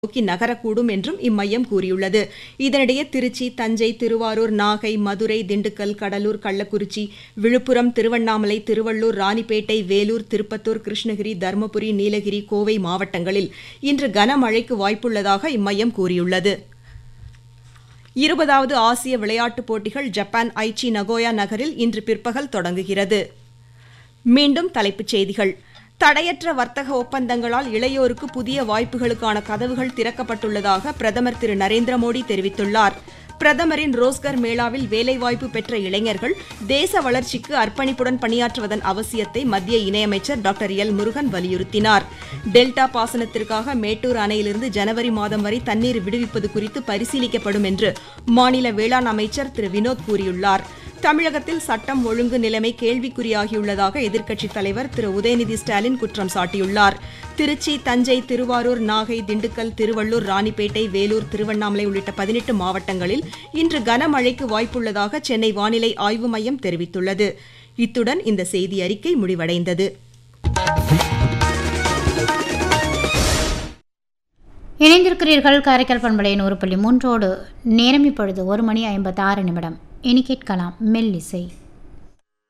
நோக்கி நகரக்கூடும் என்றும் இம்மையம் கூறியுள்ளது இதனிடையே திருச்சி தஞ்சை திருவாரூர் நாகை மதுரை திண்டுக்கல் கடலூர் கள்ளக்குறிச்சி விழுப்புரம் திருவண்ணாமலை திருவள்ளூர் ராணிப்பேட்டை வேலூர் திருப்பத்தூர் கிருஷ்ணகிரி தருமபுரி நீலகிரி கோவை மாவட்டங்களில் இன்று கனமழைக்கு வாய்ப்புள்ளதாக இம்மையம் கூறியுள்ளது இருபதாவது ஆசிய விளையாட்டுப் போட்டிகள் ஜப்பான் ஐச்சி நகோயா நகரில் இன்று பிற்பகல் தொடங்குகிறது மீண்டும் தலைப்புச் செய்திகள் தடையற்ற வர்த்தக ஒப்பந்தங்களால் இளையோருக்கு புதிய வாய்ப்புகளுக்கான கதவுகள் திறக்கப்பட்டுள்ளதாக பிரதமர் திரு நரேந்திர மோடி தெரிவித்துள்ளார் பிரதமரின் ரோஸ்கர் மேளாவில் வேலைவாய்ப்பு பெற்ற இளைஞர்கள் தேச வளர்ச்சிக்கு அர்ப்பணிப்புடன் பணியாற்றுவதன் அவசியத்தை மத்திய இணையமைச்சர் டாக்டர் எல் முருகன் வலியுறுத்தினார் டெல்டா பாசனத்திற்காக மேட்டூர் அணையிலிருந்து ஜனவரி மாதம் வரை தண்ணீர் விடுவிப்பது குறித்து பரிசீலிக்கப்படும் என்று மாநில வேளாண் அமைச்சர் திரு வினோத் கூறியுள்ளார் தமிழகத்தில் சட்டம் ஒழுங்கு நிலைமை கேள்விக்குறியாகியுள்ளதாக எதிர்க்கட்சித் தலைவர் திரு உதயநிதி ஸ்டாலின் குற்றம் சாட்டியுள்ளார் திருச்சி தஞ்சை திருவாரூர் நாகை திண்டுக்கல் திருவள்ளூர் ராணிப்பேட்டை வேலூர் திருவண்ணாமலை உள்ளிட்ட பதினெட்டு மாவட்டங்களில் இன்று கனமழைக்கு வாய்ப்புள்ளதாக சென்னை வானிலை ஆய்வு மையம் தெரிவித்துள்ளது இத்துடன் இந்த செய்தி அறிக்கை முடிவடைந்தது இணைந்திருக்கிறீர்கள் காரைக்கால் பண்பலையின் ஒரு புள்ளி மூன்றோடு நேரம் இப்பொழுது ஒரு மணி ஐம்பத்தாறு நிமிடம் இனி கேட்கலாம் மெல்லிசை